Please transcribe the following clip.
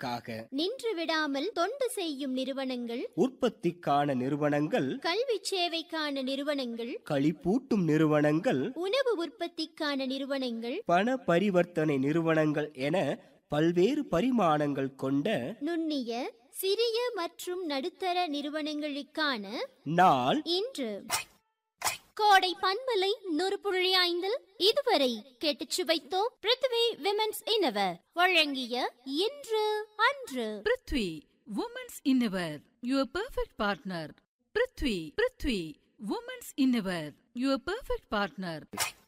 நலனுக்காக நின்று விடாமல் தொண்டு செய்யும் நிறுவனங்கள் உற்பத்திக்கான நிறுவனங்கள் கல்வி சேவைக்கான நிறுவனங்கள் களிப்பூட்டும் நிறுவனங்கள் உணவு உற்பத்திக்கான நிறுவனங்கள் பண பரிவர்த்தனை நிறுவனங்கள் என பல்வேறு பரிமாணங்கள் கொண்ட நுண்ணிய சிறிய மற்றும் நடுத்தர நிறுவனங்களுக்கான நாள் இன்று கோடை பண்பலை நூறு புள்ளி ஐந்தில் இதுவரை கேட்டுச் சுவைத்தோம் பிருத்வி விமென்ஸ் இன்னவர் வழங்கிய இன்று அன்று prithvi women's innerwear your perfect partner prithvi prithvi women's innerwear your perfect partner